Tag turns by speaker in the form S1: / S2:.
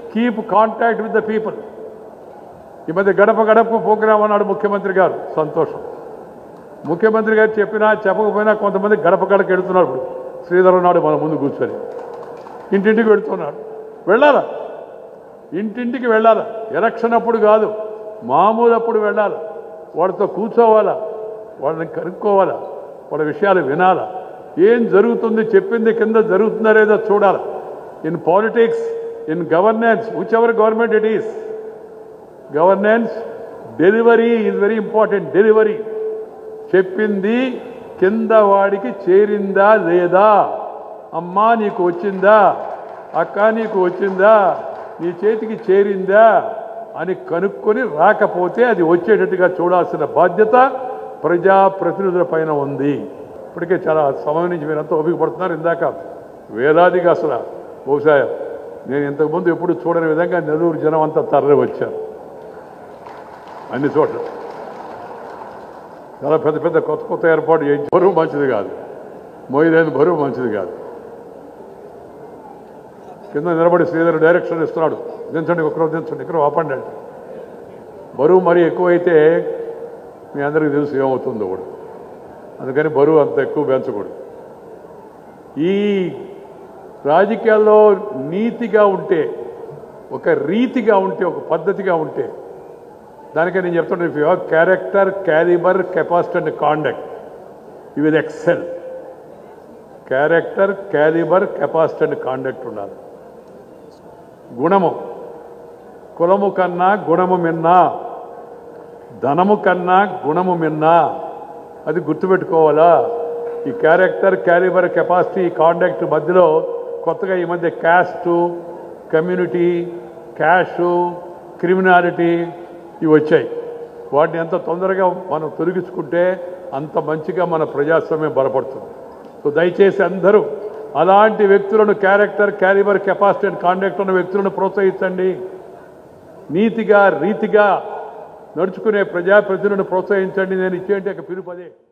S1: keep contact with the people ఈ మధ్య గడప గడప ప్రోగ్రాం అన్నాడు ముఖ్యమంత్రి గారు సంతోషం ముఖ్యమంత్రి గారు చెప్పినా చెప్పకపోయినా కొంతమంది గడప గడప వెళుతున్నాడు ఇప్పుడు శ్రీధర్ ఉన్నాడు మన ముందు కూర్చొని ఇంటింటికి వెళుతున్నాడు వెళ్ళాలా ఇంటింటికి వెళ్ళాలా ఎలక్షన్ అప్పుడు కాదు మామూలు అప్పుడు వెళ్ళాలా వాళ్ళతో కూర్చోవాలా వాళ్ళని కనుక్కోవాలా వాళ్ళ విషయాలు వినాలా ఏం జరుగుతుంది చెప్పింది కింద జరుగుతుందా లేదో చూడాలి in politics in governance which ever government it is governance delivery is very important delivery చెప్పింది కింద వాడికి చేరిందా లేదా అమ్మా నీకు వచ్చిందా అక్క నీకు వచ్చిందా నీ చేతికి చేరిందా అని కనుక్కొని రాకపోతే అది వచ్చేటట్టుగా చూడాల్సిన బాధ్యత ప్రజాప్రతినిధుల పైన ఉంది ఇప్పటికే చాలా సమయం నుంచి మీరంతా ఓపిక పడుతున్నారు ఇందాక వేలాదిగా అసలు బహుశా నేను ఇంతకుముందు ఎప్పుడు చూడని విధంగా నెల్లూరు జనం అంతా తరలి వచ్చారు అన్ని చోట్ల చాలా పెద్ద పెద్ద కొత్త కొత్త ఏర్పాటు చేయించి బరువు మంచిది కాదు మోయలేని బరువు మంచిది కాదు కింద నిలబడి శ్రీధర్ డైరెక్షన్ ఇస్తున్నాడు దించండి ఒకరు దించండి ఇక్కడ ఆపండి అంటే బరువు మరీ ఎక్కువైతే మీ అందరికీ తెలుసు ఏమవుతుందో కూడా అందుకని బరువు అంత ఎక్కువ పెంచకూడదు ఈ రాజకీయాల్లో నీతిగా ఉంటే ఒక రీతిగా ఉంటే ఒక పద్ధతిగా ఉంటే దానికే నేను చెప్తాను if your character calibre capacity and conduct you will excel character calibre capacity and conduct ఉండాలి గుణము కులము కన్నా గుణము మిన్నా ధనము కన్నా గుణము మిన్నా అది గుర్తుపెట్టుకోవాలా ఈ క్యారెక్టర్ క్యాలిబర్ కెపాసిటీ కాండక్ట్ మధ్యలో కొత్తగా ఈ మధ్య క్యాస్టు కమ్యూనిటీ క్యాషు క్రిమినాలిటీ ఇవి వచ్చాయి వాటిని ఎంత తొందరగా మనం తొలగించుకుంటే అంత మంచిగా మన ప్రజాస్వామ్యం బలపడుతుంది సో దయచేసి అందరూ అలాంటి వ్యక్తులను character calibre capacity and conduct ఉన్న వ్యక్తులను ప్రోత్సహించండి నీతిగా రీతిగా నడుచుకునే ప్రజాప్రతినిధులను ప్రోత్సహించండి నేను ఇచ్చేంటి ఒక పిలుపదే